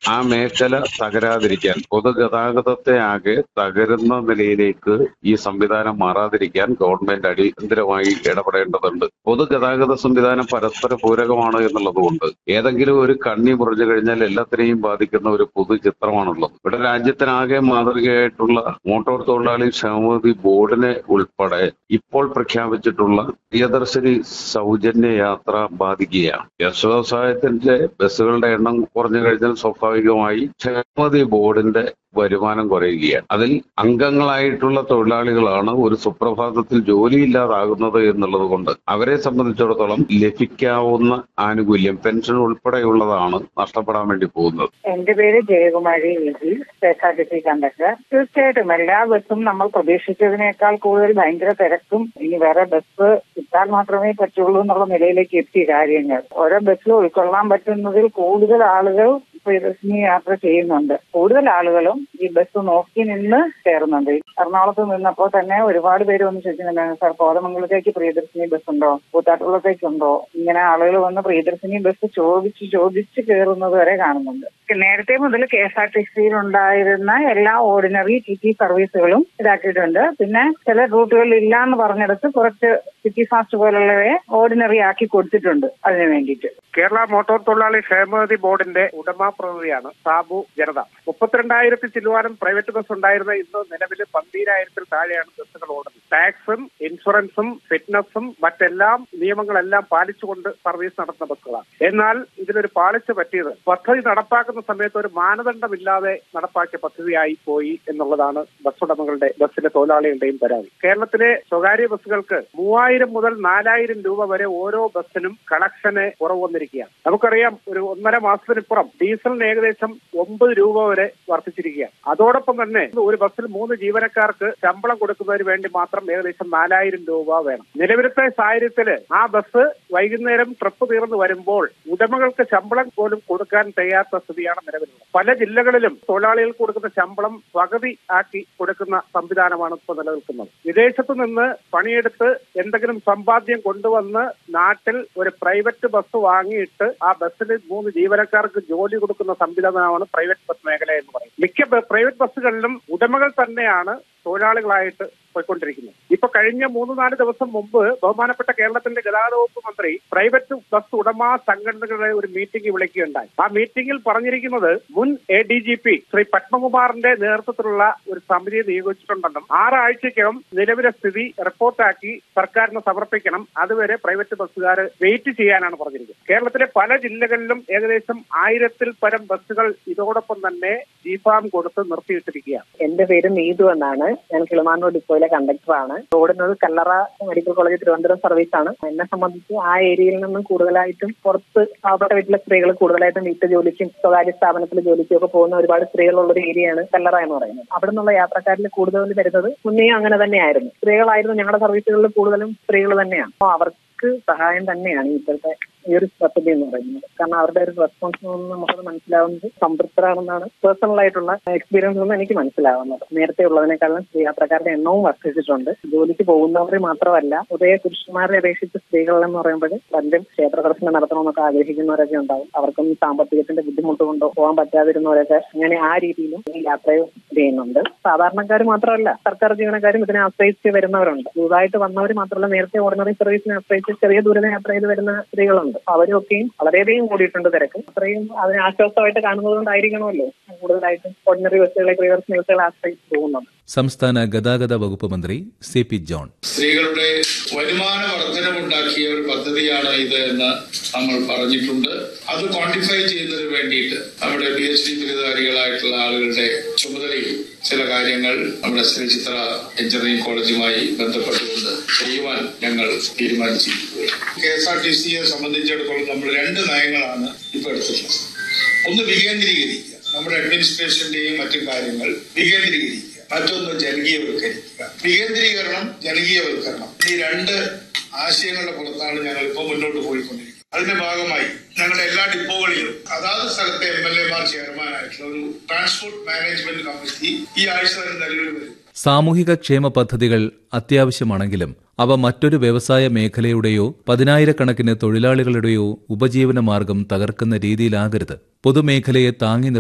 ആ മേഖല തകരാതിരിക്കാൻ പൊതുഗതാഗതത്തെ ആകെ തകരുന്ന നിലയിലേക്ക് ഈ സംവിധാനം മാറാതിരിക്കാൻ ഗവൺമെന്റ് അടിയന്തരമായി ഇടപെടേണ്ടതുണ്ട് പൊതുഗതാഗത സംവിധാനം പരസ്പര പൂരകമാണ് എന്നുള്ളതുകൊണ്ട് ഏതെങ്കിലും ഒരു കണ്ണി മുറിഞ്ഞു കഴിഞ്ഞാൽ എല്ലാത്തിനെയും ബാധിക്കുന്ന ഒരു പൊതുചിത്രമാണുള്ളത് ഇവിടെ രാജ്യത്തിനാകെ മാതൃകയായിട്ടുള്ള മോട്ടോർ തൊഴിലാളി ക്ഷേമനിധി ബോർഡിനെ ഉൾപ്പെടെ ഇപ്പോൾ പ്രഖ്യാപിച്ചിട്ടുള്ള പ്രിയദർശിനി സൗജന്യ യാത്ര ബാധിക്കുകയാണ് യെസ് വ്യവസായത്തിന്റെ ബസ്സുകളുടെ എണ്ണം കുറഞ്ഞു കഴിഞ്ഞാൽ സ്വാഭാവികമായി ക്ഷേമനിധി ബോർഡിന്റെ വരുമാനം കുറയുകയാണ് അതിൽ അംഗങ്ങളായിട്ടുള്ള തൊഴിലാളികളാണ് ഒരു സുപ്രഭാതത്തിൽ ജോലിയില്ലാതാകുന്നത് എന്നുള്ളത് കൊണ്ട് അവരെ സംബന്ധിച്ചിടത്തോളം ലഭിക്കാവുന്ന ആനുകൂല്യം പെൻഷൻ ഉൾപ്പെടെയുള്ളതാണ് നഷ്ടപ്പെടാൻ വേണ്ടി പോകുന്നത് എന്റെ പേര് Jayakumari Viji K S R T C conductor തീർച്ചയായിട്ടും എല്ലാ ബസ്സും നമ്മൾ പ്രതീക്ഷിച്ചതിനേക്കാൾ കൂടുതൽ ഭയങ്കര തിരക്കും ഇനി വേറെ ബസ് കിട്ടാൻ മാത്രമേ പറ്റുള്ളൂ എന്നുള്ള നിലയിലേക്ക് എത്തി കാര്യങ്ങൾ ഓരോ ബസ്സിലും ഉൾക്കൊള്ളാൻ പറ്റുന്നതിൽ കൂടുതൽ ആളുകൾ പ്രിയദർശിനി യാത്ര ചെയ്യുന്നുണ്ട് കൂടുതൽ ആളുകളും ഈ ബസ് നോക്കി നിന്ന് കയറുന്നുണ്ട് എറണാകുളത്ത് നിന്നപ്പോൾ തന്നെ ഒരുപാട് പേര് വന്ന് ചോദിക്കുന്നുണ്ടായിരുന്നു സാർ കോതമംഗലത്തേക്ക് പ്രിയദർശിനി ബസ് ഉണ്ടോ കൂത്താട്ടുകുളത്തേക്കുണ്ടോ ഇങ്ങനെ ആളുകൾ വന്ന് പ്രിയദർശിനി ബസ് ചോദിച്ച് ചോദിച്ച് കയറുന്നത് വരെ കാണുന്നുണ്ട് നേരത്തെ മുതൽ കെ എസ് ആർ ടി സിയിൽ ഉണ്ടായിരുന്ന എല്ലാ ഓർഡിനറി ടി ടി സർവീസുകളും ഇതാക്കിയിട്ടുണ്ട് പിന്നെ ചില റൂട്ടുകളിൽ ഇല്ല എന്ന് പറഞ്ഞെടുത്ത് കുറച്ച് സിറ്റി ഫാസ്റ്റ് പോലുള്ളവയെ ഓർഡിനറി ആക്കി കൊടുത്തിട്ടുണ്ട് അതിനു വേണ്ടിയിട്ട് കേരള മോട്ടോർ തൊഴിലാളി ക്ഷേമനിധി ബോർഡിന്റെ ഉടമ പ്രതിനിധിയാണ് സാബു ജനത മുപ്പത്തിരണ്ടായിരത്തി ചില്ലുവാനും പ്രൈവറ്റ് ബസ് ഉണ്ടായിരുന്ന ഇന്ന് നിലവിൽ പന്തീരായിരത്തിൽ താഴെയാണ് ബസ്സുകൾ ഓടുന്നത് ടാക്സും ഇൻഷുറൻസും ഫിറ്റ്നസും മറ്റെല്ലാം നിയമങ്ങളെല്ലാം പാലിച്ചുകൊണ്ട് സർവീസ് നടത്തുന്ന ബസ്സുകളാണ് എന്നാൽ ഇതിലൊരു പാളിച്ച പറ്റിയത് പദ്ധതി നടപ്പാക്കുന്ന സമയത്ത് ഒരു മാനദണ്ഡമില്ലാതെ നടപ്പാക്കിയ പദ്ധതിയായി പോയി എന്നുള്ളതാണ് ബസ് ഉടമകളുടെ ബസ്സിലെ തൊഴിലാളികളുടെയും പരാതി കേരളത്തിലെ സ്വകാര്യ ബസ്സുകൾക്ക് മൂവായിരം മുതൽ നാലായിരം രൂപ വരെ ഓരോ ബസ്സിനും കളക്ഷന് കുറവ് വന്നിരിക്കുകയാണ് നമുക്കറിയാം ഒരു ഒന്നര മാസത്തിനിപ്പുറം ഡീസലിന് ഏകദേശം ഒമ്പത് രൂപ വരെ വർദ്ധിച്ചിരിക്കുകയാണ് അതോടൊപ്പം തന്നെ ഒരു ബസ്സിൽ മൂന്ന് ജീവനക്കാർക്ക് ശമ്പളം കൊടുക്കുന്നതിന് വേണ്ടി മാത്രം ഏകദേശം നാലായിരം രൂപ വേണം നിലവിലത്തെ സാഹചര്യത്തില് ആ ബസ് വൈകുന്നേരം ട്രിപ്പ് തീർന്നു വരുമ്പോൾ ഉടമകൾക്ക് ശമ്പളം പോലും കൊടുക്കാൻ തയ്യാത്ത സ്ഥിതിയാണ് നിലവിലുള്ളത് പല ജില്ലകളിലും തൊഴിലാളികൾക്ക് കൊടുക്കുന്ന ശമ്പളം പകുതി ആക്കി കൊടുക്കുന്ന സംവിധാനമാണ് ഇപ്പോൾ നിലനിൽക്കുന്നത് വിദേശത്ത് നിന്ന് പണിയെടുത്ത് എന്തെങ്കിലും സമ്പാദ്യം കൊണ്ടുവന്ന് നാട്ടിൽ ഒരു പ്രൈവറ്റ് ബസ് വാങ്ങിയിട്ട് ആ ബസ്സിൽ മൂന്ന് ജീവനക്കാർക്ക് ജോലി കൊടുക്കുന്ന സംവിധാനമാണ് പ്രൈവറ്റ് ബസ് മേഖല എന്ന് പറയുന്നത് മിക്ക ബ- പ്രൈവറ്റ് ബസ്സുകളിലും ഉടമകൾ തന്നെയാണ് തൊഴിലാളികളായിട്ട് പോയിക്കൊണ്ടിരിക്കുന്നത് ഇപ്പൊ കഴിഞ്ഞ മൂന്ന് നാല് ദിവസം മുമ്പ് ബഹുമാനപ്പെട്ട കേരളത്തിന്റെ ഗതാഗത വകുപ്പ് മന്ത്രി പ്രൈവറ്റ് ബസ് ഉടമ സംഘടനകളുടെ ഒരു മീറ്റിംഗ് വിളിക്കുകയുണ്ടായി ആ മീറ്റിംഗിൽ പറഞ്ഞിരിക്കുന്നത് മുൻ A D G P Shri പത്മകുമാറിന്റെ നേതൃത്വത്തിലുള്ള ഒരു സമിതിയെ നിയോഗിച്ചിട്ടുണ്ടെന്നും ആറാഴ്ചയ്ക്കകം നിലവിലെ സ്ഥിതി റിപ്പോർട്ടാക്കി സർക്കാരിന് സമർപ്പിക്കണം അതുവരെ പ്രൈവറ്റ് ബസ്സുകാർ വെയിറ്റ് ചെയ്യാനാണ് പറഞ്ഞിരിക്കുന്നത് കേരളത്തിലെ പല ജില്ലകളിലും ഏകദേശം ആയിരത്തിൽ പരം ബസ്സുകൾ ഇതോടൊപ്പം തന്നെ ജിഫാം കൊടുത്ത് നിർത്തിയിട്ടിരിക്കുകയാണ് എന്റെ പേര് നീതു എന്നാണ് ഞാൻ കിളിമാനൂർ ഡിപ്പോയിലെ കണ്ടക്ടറാണ് ഓടുന്നത് Kallara medical college Thiruvananthapuram service ആണ് എന്നെ സംബന്ധിച്ച് ആ ഏരിയയിൽ നിന്നും കൂടുതലായിട്ടും പുറത്ത് പാവപ്പെട്ട വീട്ടിലെ സ്ത്രീകൾ കൂടുതലായിട്ടും വീട്ടു ജോലിക്കും സ്വകാര്യ സ്ഥാപനത്തിൽ ജോലിക്കും ഒക്കെ പോകുന്ന ഒരുപാട് സ്ത്രീകളുള്ള ഒരു ഏരിയയാണ് കല്ലറ എന്ന് പറയുന്നത് അവിടെ നിന്നുള്ള യാത്രക്കാരിൽ കൂടുതൽ വരുന്നത് മുന്നേയും അങ്ങനെ തന്നെയായിരുന്നു സ്ത്രീകളായിരുന്നു ഞങ്ങളുടെ സർവീസുകളിൽ കൂടുതലും സ്ത്രീകൾ തന്നെയാണ് അപ്പോൾ അവർക്ക് സഹായം തന്നെയാണ് ഇപ്പോഴത്തെ ഈ ഒരു പദ്ധതി എന്ന് പറയുന്നത് കാരണം അവരുടെ ഒരു റെസ്പോൺസ് നിന്ന് നമുക്കത് മനസ്സിലാവുന്നത് സംതൃപ്തരാണെന്നാണ് പേഴ്സണൽ ആയിട്ടുള്ള എക്സ്പീരിയൻസ് നിന്ന് എനിക്ക് മനസ്സിലാവുന്നത് നേരത്തെ ഉള്ളതിനേക്കാളും സ്ത്രീ യാത്രക്കാരുടെ എണ്ണവും വർദ്ധിച്ചിട്ടുണ്ട് ജോലിക്ക് പോകുന്നവരെ മാത്രമല്ല ഉദയ പുരുഷന്മാരെ അപേക്ഷിച്ച് സ്ത്രീകൾ എന്ന് പറയുമ്പോൾ പലരും ക്ഷേത്ര ദർശനം നടത്തണമെന്നൊക്കെ ആഗ്രഹിക്കുന്നവരൊക്കെ ഉണ്ടാവും അവർക്കൊന്നും സാമ്പത്തികത്തിന്റെ ബുദ്ധിമുട്ട് കൊണ്ടോ പോകാൻ പറ്റാതിരുന്നവരൊക്കെ അങ്ങനെ ആ രീതിയിലും ഈ യാത്രയും ചെയ്യുന്നുണ്ട് സാധാരണക്കാർ മാത്രമല്ല സർക്കാർ ജീവനക്കാരും ഇതിനെ ആശ്രയിച്ച് വരുന്നവരുണ്ട് പുതുതായിട്ട് വന്നവർ മാത്രമല്ല നേരത്തെ ഓർഡിനറി സർവീസിനെ ആശ്രയിച്ച് ചെറിയ ദൂരം യാത്ര ചെയ്ത് വരുന്ന സ്ത്രീകളുണ്ട് അപ്പൊ അവരൊക്കെയും വളരെയധികം കൂടിയിട്ടുണ്ട് തിരക്ക് അത്രയും അതിനെ ആശ്വാസമായിട്ട് കാണുന്നത് കൊണ്ടായിരിക്കണമല്ലോ കൂടുതലായിട്ടും ഓർഡിനറി ബസ്സുകളെ പ്രിയദർശന ബസ്സുകളെ ആശ്രയിച്ച് പോകുന്നത് സംസ്ഥാന ഗതാഗത വകുപ്പ് മന്ത്രി സി പി ജോൺ സ്ത്രീകളുടെ വരുമാന വർധനമുണ്ടാക്കിയ ഒരു പദ്ധതിയാണ് ഇത് എന്ന് നമ്മൾ പറഞ്ഞിട്ടുണ്ട് അത് ക്വാണ്ടിഫൈ ചെയ്യുന്നതിന് വേണ്ടിയിട്ട് നമ്മുടെ പി എച്ച് ഡി ബിരുദധാരികളായിട്ടുള്ള ആളുകളുടെ ചുമതലയിൽ ചില കാര്യങ്ങൾ നമ്മുടെ ശ്രീചിത്ര എഞ്ചിനീയറിംഗ് കോളേജുമായി ബന്ധപ്പെട്ടുകൊണ്ട് ചെയ്യുവാൻ ഞങ്ങൾ തീരുമാനിച്ചിരിക്കുകയാണ് കെ എസ് ആർ ടി സിയെ സംബന്ധിച്ചിടത്തോളം നമ്മൾ രണ്ട് നയങ്ങളാണ് ഇപ്പൊ എടുത്തിട്ടുള്ളത് ഒന്ന് വികേന്ദ്രീകരിക്കുക നമ്മുടെ അഡ്മിനിസ്ട്രേഷന്റെയും മറ്റു കാര്യങ്ങൾ വികേന്ദ്രീകരിക്കുക മറ്റൊന്ന് ജനകീയവൽക്കരിക്കുക വികേന്ദ്രീകരണം ജനകീയവൽക്കരണം ഈ രണ്ട് ആശയങ്ങളുടെ പുറത്താണ് ഞങ്ങൾ ഇപ്പോൾ മുന്നോട്ട് പോയിക്കൊണ്ടിരിക്കുന്നത് അതിന്റെ ഭാഗമായി ഞങ്ങളുടെ എല്ലാ ഡിപ്പോകളിലും അതാത് സ്ഥലത്തെ എം എൽ എമാർ ചെയർമാനായിട്ടുള്ള ഒരു ട്രാൻസ്പോർട്ട് മാനേജ്മെന്റ് കമ്മിറ്റി ഈ ആഴ്ച തന്നെ നിലവിൽ വരും സാമൂഹിക ക്ഷേമ പദ്ധതികൾ അത്യാവശ്യമാണെങ്കിലും അവ മറ്റൊരു വ്യവസായ മേഖലയുടെയോ പതിനായിരക്കണക്കിന് തൊഴിലാളികളുടെയോ ഉപജീവന മാർഗം തകർക്കുന്ന രീതിയിലാകരുത് പൊതുമേഖലയെ താങ്ങി നിർത്തുന്ന